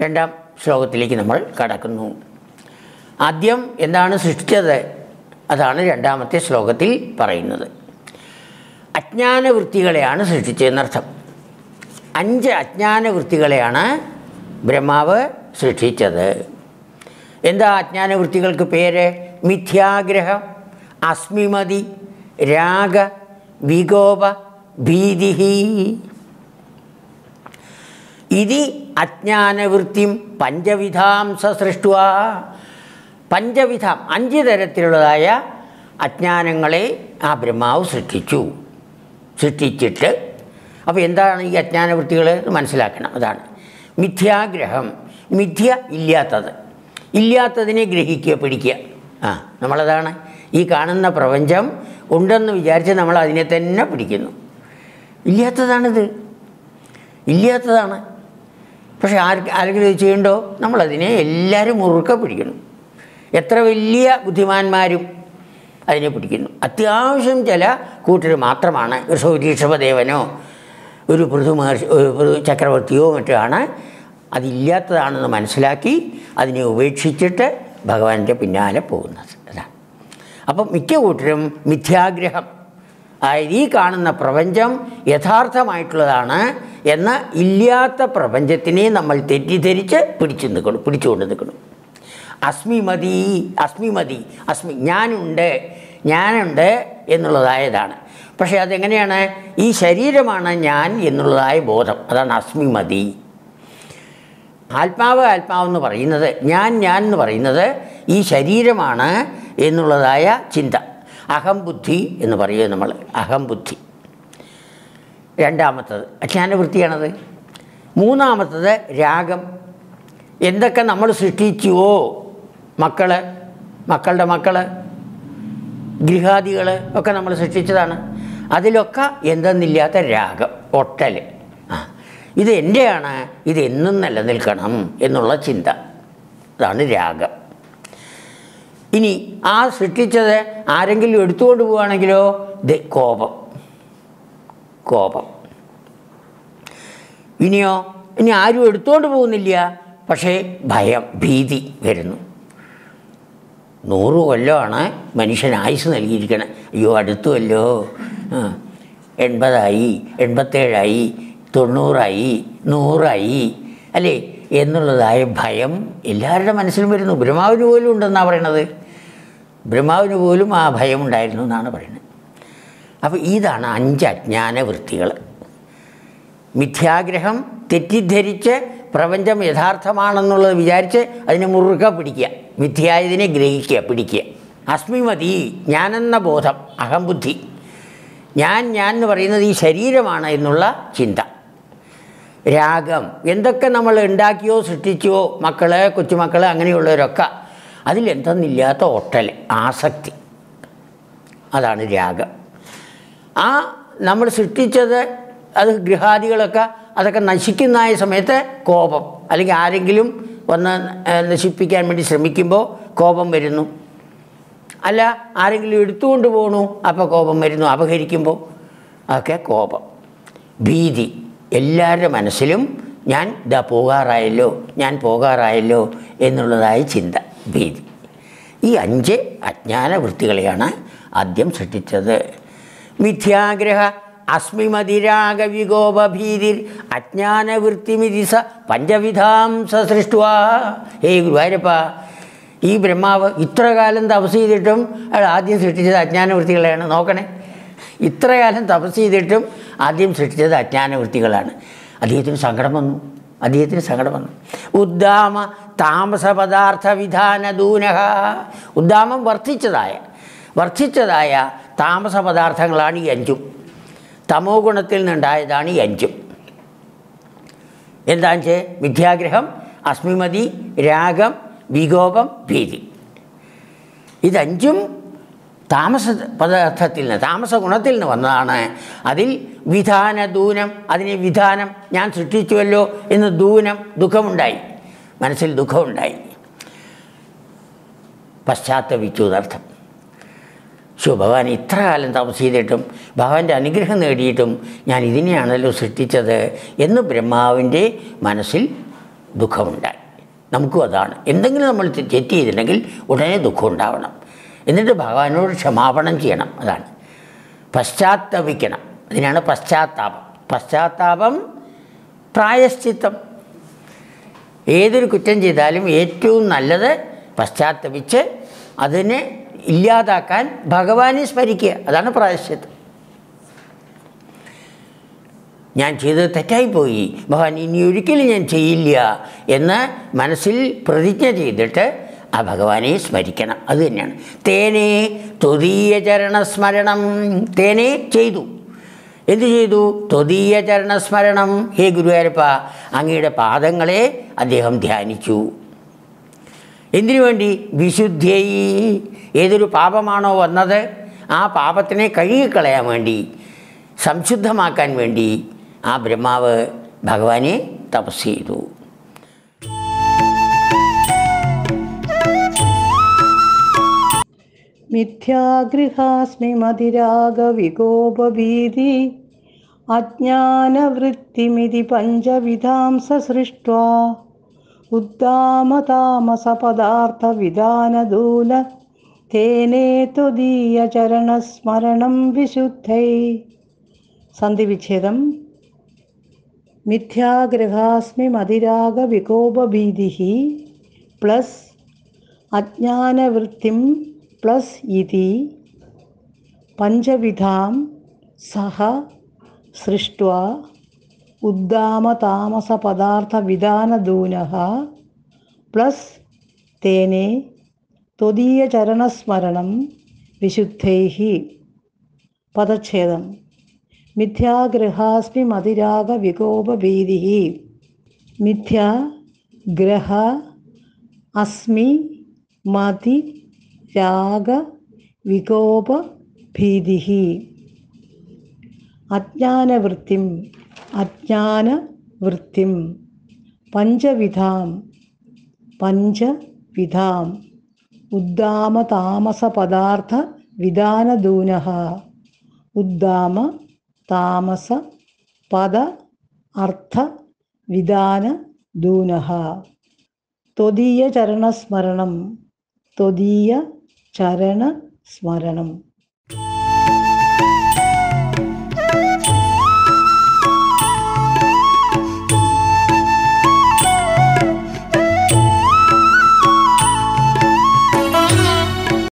രണ്ടാം ശ്ലോകത്തിലേക്ക് നമ്മൾ കടക്കുന്നു ആദ്യം എന്താണ് സൃഷ്ടിച്ചത് അതാണ് രണ്ടാമത്തെ ശ്ലോകത്തിൽ പറയുന്നത് അജ്ഞാനവൃത്തികളെയാണ് സൃഷ്ടിച്ചതെന്നർത്ഥം അഞ്ച് അജ്ഞാനവൃത്തികളെയാണ് ബ്രഹ്മാവ് സൃഷ്ടിച്ചത് എന്താ അജ്ഞാനവൃത്തികൾക്ക് പേര് മിഥ്യാഗ്രഹം അസ്മിമതി രാഗ വികോപ ഭീതി ഇതി അജ്ഞാനവൃത്തിം പഞ്ചവിധാം സസൃഷ്ടുവ പഞ്ചവിധം അഞ്ച് തരത്തിലുള്ളതായ അജ്ഞാനങ്ങളെ ആ ബ്രഹ്മാവ് സൃഷ്ടിച്ചു സൃഷ്ടിച്ചിട്ട് അപ്പോൾ എന്താണ് ഈ അജ്ഞാനവൃത്തികൾ എന്ന് മനസ്സിലാക്കണം അതാണ് മിഥ്യാഗ്രഹം മിഥ്യ ഇല്ലാത്തത് ഇല്ലാത്തതിനെ ഗ്രഹിക്കുക പിടിക്കുക ആ നമ്മളതാണ് ഈ കാണുന്ന പ്രപഞ്ചം ഉണ്ടെന്ന് വിചാരിച്ച് നമ്മൾ അതിനെ തന്നെ പിടിക്കുന്നു ഇല്ലാത്തതാണിത് ഇല്ലാത്തതാണ് പക്ഷെ ആർക്ക് ആരെങ്കിലും ഇത് ചെയ്യണ്ടോ നമ്മളതിനെ എല്ലാവരും മുറുക്കെ പിടിക്കുന്നു എത്ര വലിയ ബുദ്ധിമാന്മാരും അതിനെ പിടിക്കുന്നു അത്യാവശ്യം ചില കൂട്ടർ മാത്രമാണ് ഒരു സൗരീഷഭദേവനോ ഒരു പൃഥു മഹർഷി ഒരു പൃഥു ചക്രവർത്തിയോ മറ്റോ ആണ് അതില്ലാത്തതാണെന്ന് മനസ്സിലാക്കി അതിനെ ഉപേക്ഷിച്ചിട്ട് ഭഗവാന്റെ പിന്നാലെ പോകുന്നത് അതാണ് അപ്പം മിക്ക കൂട്ടരും മിഥ്യാഗ്രഹം അതായത് ഈ കാണുന്ന പ്രപഞ്ചം യഥാർത്ഥമായിട്ടുള്ളതാണ് എന്ന ഇല്ലാത്ത പ്രപഞ്ചത്തിനെ നമ്മൾ തെറ്റിദ്ധരിച്ച് പിടിച്ചു നിൽക്കണം പിടിച്ചുകൊണ്ട് നിൽക്കണം അസ്മിമതി അസ്മിമതി അസ്മി ഞാനുണ്ട് ഞാനുണ്ട് എന്നുള്ളതായതാണ് പക്ഷേ അതെങ്ങനെയാണ് ഈ ശരീരമാണ് ഞാൻ എന്നുള്ളതായ ബോധം അതാണ് അസ്മിമതി ആത്മാവ് ആത്മാവെന്ന് പറയുന്നത് ഞാൻ ഞാൻ എന്ന് പറയുന്നത് ഈ ശരീരമാണ് എന്നുള്ളതായ ചിന്ത അഹംബുദ്ധി എന്ന് പറയുക നമ്മൾ അഹംബുദ്ധി രണ്ടാമത്തത് അജ്ഞാനവൃത്തിയാണത് മൂന്നാമത്തത് രാഗം എന്തൊക്കെ നമ്മൾ സൃഷ്ടിച്ചുവോ മക്കൾ മക്കളുടെ മക്കൾ ഗൃഹാദികൾ ഒക്കെ നമ്മൾ സൃഷ്ടിച്ചതാണ് അതിലൊക്കെ എന്തെന്നില്ലാത്ത രാഗം ഒട്ടൽ ആ ഇത് എൻ്റെയാണ് ഇത് എന്നും നിലനിൽക്കണം എന്നുള്ള ചിന്ത അതാണ് രാഗം ഇനി ആ സൃഷ്ടിച്ചത് ആരെങ്കിലും എടുത്തുകൊണ്ട് പോവുകയാണെങ്കിലോ ഇത് കോപം കോപം ഇനിയോ ഇനി ആരും എടുത്തുകൊണ്ട് പോകുന്നില്ല പക്ഷേ ഭയം ഭീതി വരുന്നു നൂറ് കൊല്ലമാണ് മനുഷ്യൻ ആയുസ് നൽകിയിരിക്കണം അയ്യോ അടുത്തുമല്ലോ ആ, എൺപതായി എൺപത്തേഴായി തൊണ്ണൂറായി നൂറായി അല്ലേ എന്നുള്ളതായ ഭയം എല്ലാവരുടെ മനസ്സിലും വരുന്നു ബ്രഹ്മാവിന് പോലും ഉണ്ടെന്നാണ് പറയണത് ബ്രഹ്മാവിന് പോലും ആ ഭയം ഉണ്ടായിരുന്നു എന്നാണ് പറയുന്നത് അപ്പോൾ ഇതാണ് അഞ്ച് അജ്ഞാന വൃത്തികൾ മിഥ്യാഗ്രഹം തെറ്റിദ്ധരിച്ച് പ്രപഞ്ചം യഥാർത്ഥമാണെന്നുള്ളത് വിചാരിച്ച് അതിനെ മുറുക പിടിക്കുക മിഥ്യായതിനെ ഗ്രഹിക്കുക പിടിക്കുക അസ്മിമതി ഞാനെന്ന ബോധം അഹംബുദ്ധി ഞാൻ ഞാൻ എന്ന് പറയുന്നത് ഈ ശരീരമാണ് എന്നുള്ള ചിന്ത രാഗം എന്തൊക്കെ നമ്മൾ ഉണ്ടാക്കിയോ സൃഷ്ടിച്ചോ മക്കള് കൊച്ചുമക്കൾ അങ്ങനെയുള്ളവരൊക്കെ അതിലെന്തെന്നില്ലാത്ത ഒട്ടൽ ആസക്തി അതാണ് രാഗം ആ നമ്മൾ സൃഷ്ടിച്ചത് അത് ഗൃഹാദികളൊക്കെ അതൊക്കെ നശിക്കുന്നതായ സമയത്ത് കോപം അല്ലെങ്കിൽ ആരെങ്കിലും വന്ന് ഏഹ്, നശിപ്പിക്കാൻ വേണ്ടി ശ്രമിക്കുമ്പോൾ കോപം വരുന്നു അല്ല ആരെങ്കിലും എടുത്തുകൊണ്ട് പോകണു അപ്പോൾ കോപം വരുന്നു അപഹരിക്കുമ്പോൾ അതൊക്കെ കോപം ഭീതി എല്ലാവരുടെ മനസ്സിലും ഞാൻ ഇതാ പോകാറായല്ലോ ഞാൻ പോകാറായല്ലോ എന്നുള്ളതായ ചിന്ത ഭീതി ഈ അഞ്ച് അജ്ഞാന വൃത്തികളെയാണ് ആദ്യം സൃഷ്ടിച്ചത് മിഥ്യാഗ്രഹ അസ്മിമതിരാഗവികോപഭീതിർ അജ്ഞാനവൃത്തിമിതി സ പഞ്ചവിധാം സസൃഷ്ടുവാ ഹേ ഗുരുവായൂരപ്പ ഈ ബ്രഹ്മാവ് ഇത്ര കാലം തപസ് ചെയ്തിട്ടും അയാൾ ആദ്യം സൃഷ്ടിച്ചത് അജ്ഞാനവൃത്തികളെയാണ് നോക്കണേ ഇത്ര കാലം തപസ് ചെയ്തിട്ടും ആദ്യം സൃഷ്ടിച്ചത് അജ്ഞാനവൃത്തികളാണ് അദ്ദേഹത്തിന് സങ്കടം വന്നു അദ്ദേഹത്തിന് സങ്കടം വന്നു ഉദ്ദാമ താമസ പദാർത്ഥ വിധാന ദൂനഹ ഉദ്ദാമം വർദ്ധിച്ചതായ വർദ്ധിച്ചതായ താമസ പദാർത്ഥങ്ങളാണ് ഈ അഞ്ചും തമോ ഗുണത്തിൽ നിന്നുണ്ടായതാണ് ഈ അഞ്ചും എന്താണെന്ന് വെച്ചാൽ മിഥ്യാഗ്രഹം അസ്മിമതി രാഗം വികോപം ഭീതി ഇതഞ്ചും താമസ പദാർത്ഥത്തിൽ നിന്ന് താമസ ഗുണത്തിൽ നിന്ന് വന്നതാണ് അതിൽ വിധാന ദൂനം അതിനെ വിധാനം ഞാൻ സൃഷ്ടിച്ചുവല്ലോ എന്ന് ദൂനം ദുഃഖമുണ്ടായി മനസ്സിൽ ദുഃഖമുണ്ടായി പശ്ചാത്തപിച്ചു എന്നർത്ഥം ശോ ഭഗവാൻ ഇത്ര കാലം തപസ് ചെയ്തിട്ടും ഭഗവാന്റെ അനുഗ്രഹം നേടിയിട്ടും ഞാൻ ഇതിനെയാണല്ലോ സൃഷ്ടിച്ചത് എന്ന് ബ്രഹ്മാവിൻ്റെ മനസ്സിൽ ദുഃഖമുണ്ടായി നമുക്കും അതാണ് എന്തെങ്കിലും നമ്മൾ തെ- തെറ്റ് ചെയ്തിട്ടുണ്ടെങ്കിൽ ഉടനെ ദുഃഖം ഉണ്ടാവണം എന്നിട്ട് ഭഗവാനോട് ക്ഷമാപണം ചെയ്യണം അതാണ് പശ്ചാത്തപിക്കണം അതിനാണ് പശ്ചാത്താപം പശ്ചാത്താപം പ്രായശ്ചിത്തം ഏതൊരു കുറ്റം ചെയ്താലും ഏറ്റവും നല്ലത് പശ്ചാത്തപിച്ച് അതിനെ ഇല്ലാതാക്കാൻ ഭഗവാനെ സ്മരിക്കുക അതാണ് പ്രായശ്ചിത്തം ഞാൻ ചെയ്തത് തെറ്റായിപ്പോയി ഭഗവാൻ ഇനി ഒരിക്കലും ഞാൻ ചെയ്യില്ല എന്ന് മനസ്സിൽ പ്രതിജ്ഞ ചെയ്തിട്ട് ആ ഭഗവാനെ സ്മരിക്കണം അത് തന്നെയാണ് തേനെ ത്വതീയ ചരണസ്മരണം തേനെ ചെയ്തു എന്തു ചെയ്തു ത്വതീയ ചരണസ്മരണം ഹേ ഗുരുവായൂരപ്പ അങ്ങയുടെ പാദങ്ങളെ അദ്ദേഹം ധ്യാനിച്ചു എന്തിനു വേണ്ടി വിശുദ്ധിയായി ഏതൊരു പാപമാണോ വന്നത് ആ പാപത്തിനെ കഴുകിക്കളയാൻ വേണ്ടി സംശുദ്ധമാക്കാൻ വേണ്ടി ആ ബ്രഹ്മാവ് ഭഗവാനെ തപസ് ചെയ്തു മിഥ്യാഗൃഹാസ്മി മതിരാഗവികോപഭീതി അജ്ഞാനവൃത്തിമിതി പഞ്ചവിധാം സൃഷ്ട്വാ ഉദ്ദാമതാമസപദാർത്ഥവിധാനദൂല തേനേ ത്വദീയചരണസ്മരണം വിശുദ്ധൈ സന്ധിവിച്ഛേദം മിഥ്യാഗ്രഹാസ്മി മതിരാഗവികോപഭീതി പ്ലസ് അജ്ഞാനവൃത്തിം പ്ലസ് ഇതി പഞ്ചവിധാം സഹ സൃഷ്ട്വാ ഉദ്ദാമതാമസപദാർത്ഥവിധാനദൂനഃ പ്ലസ് തേനെ ത്വദീയചരണസ്മരണം വിശുദ്ധൈः പദച്ഛേദം മിഥ്യാഗ്രഹാസ്മി മതിരാഗവികോപഭീതിः മിഥ്യാ ഗ്രഹ അസ്മി മതി രാഗ വികോപ ഭീതി അജ്ഞാനവൃത്തിം അജ്ഞാനവൃത്തിം പഞ്ചവിധാം പഞ്ചവിധാം ഉദ്ദാമതാമസപദാർത്ഥ വിധാനദൂനഃ ഉദ്ദാമ താമസ പദ അർത്ഥ വിധാന ദൂനഃ ത്വദീയ ചരണസ്മരണം ത്വദീയ ചരണസ്മരണം